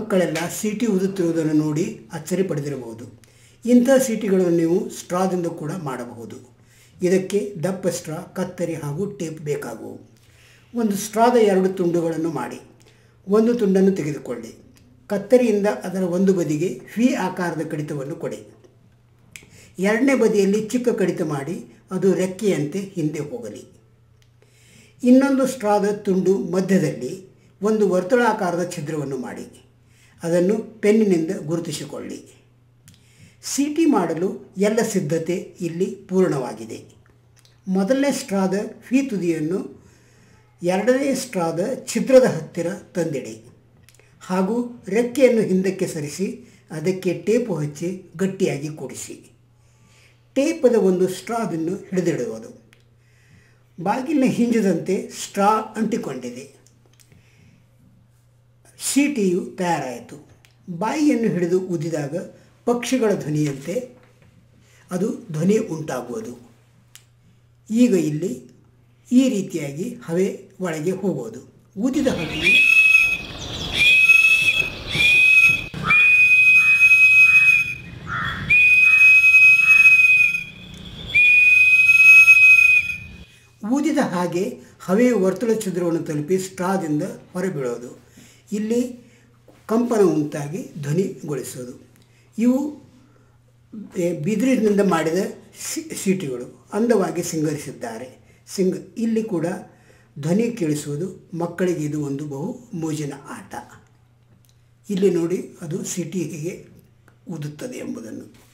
ಮಕ್ಕಳೆಲ್ಲ ಸೀಟಿ ಊದುತ್ತಿರುವುದನ್ನು ನೋಡಿ ಅಚ್ಚರಿ ಪಡೆದಿರಬಹುದು ಇಂಥ ಸೀಟಿಗಳನ್ನು ನೀವು ಸ್ಟ್ರಾದಿಂದ ಕೂಡ ಮಾಡಬಹುದು ಇದಕ್ಕೆ ದಪ್ಪ ಸ್ಟ್ರಾ ಕತ್ತರಿ ಹಾಗೂ ಟೇಪ್ ಬೇಕಾಗುವು ಒಂದು ಸ್ಟ್ರಾದ ಎರಡು ತುಂಡುಗಳನ್ನು ಮಾಡಿ ಒಂದು ತುಂಡನ್ನು ತೆಗೆದುಕೊಳ್ಳಿ ಕತ್ತರಿಯಿಂದ ಅದರ ಒಂದು ಬದಿಗೆ ವಿ ಆಕಾರದ ಕಡಿತವನ್ನು ಕೊಡಿ ಎರಡನೇ ಬದಿಯಲ್ಲಿ ಚಿಕ್ಕ ಕಡಿತ ಮಾಡಿ ಅದು ರೆಕ್ಕೆಯಂತೆ ಹಿಂದೆ ಹೋಗಲಿ ಇನ್ನೊಂದು ಸ್ಟ್ರಾದ ತುಂಡು ಮಧ್ಯದಲ್ಲಿ ಒಂದು ವರ್ತುಳಾಕಾರದ ಛಿದ್ರವನ್ನು ಮಾಡಿ ಅದನ್ನು ಪೆನ್ನಿನಿಂದ ಗುರುತಿಸಿಕೊಳ್ಳಿ ಸಿಟಿ ಮಾಡಲು ಎಲ್ಲ ಸಿದ್ಧತೆ ಇಲ್ಲಿ ಪೂರ್ಣವಾಗಿದೆ ಮೊದಲನೇ ಸ್ಟ್ರಾದ ಫೀ ತುದಿಯನ್ನು ಎರಡನೇ ಸ್ಟ್ರಾದ ಛಿದ್ರದ ಹತ್ತಿರ ತಂದಿಡಿ ಹಾಗೂ ರೆಕ್ಕೆಯನ್ನು ಹಿಂದಕ್ಕೆ ಸರಿಸಿ ಅದಕ್ಕೆ ಟೇಪು ಹಚ್ಚಿ ಗಟ್ಟಿಯಾಗಿ ಕೂಡಿಸಿ ಟೇಪದ ಒಂದು ಸ್ಟ್ರಾದನ್ನು ಹಿಡಿದಿಡುವುದು ಬಾಗಿಲಿನ ಹಿಂಜದಂತೆ ಸ್ಟ್ರಾ ಅಂಟಿಕೊಂಡಿದೆ ಸೀಟಿಯು ತಯಾರಾಯಿತು ಬಾಯಿಯನ್ನು ಹಿಡಿದು ಉದಿದಾಗ ಪಕ್ಷಿಗಳ ಧ್ವನಿಯಂತೆ ಅದು ಧ್ವನಿ ಉಂಟಾಗುವುದು ಈಗ ಇಲ್ಲಿ ಈ ರೀತಿಯಾಗಿ ಹವೆ ಒಳಗೆ ಹೋಗುವುದು ಊದಿದ ಹವೆಯು ಊದಿದ ಹಾಗೆ ಹವೆಯ ವರ್ತುಳ ಛಿದ್ರವನ್ನು ತಲುಪಿ ಸ್ಟ್ರಾದಿಂದ ಹೊರಬೀಳೋದು ಇಲ್ಲಿ ಕಂಪನ ಉಂಟಾಗಿ ಧ್ವನಿಗೊಳಿಸೋದು ಇವು ಬಿದಿರಿನಿಂದ ಮಾಡಿದ ಸೀಟುಗಳು ಅಂದವಾಗಿ ಸಿಂಗರಿಸಿದ್ದಾರೆ ಸಿಂಗ ಇಲ್ಲಿ ಕೂಡ ಧ್ವನಿ ಕೇಳಿಸುವುದು ಮಕ್ಕಳಿಗೆ ಇದು ಒಂದು ಬಹು ಮೋಜಿನ ಆಟ ಇಲ್ಲಿ ನೋಡಿ ಅದು ಸಿಟಿ ಹೇಗೆ ಊದುತ್ತದೆ ಎಂಬುದನ್ನು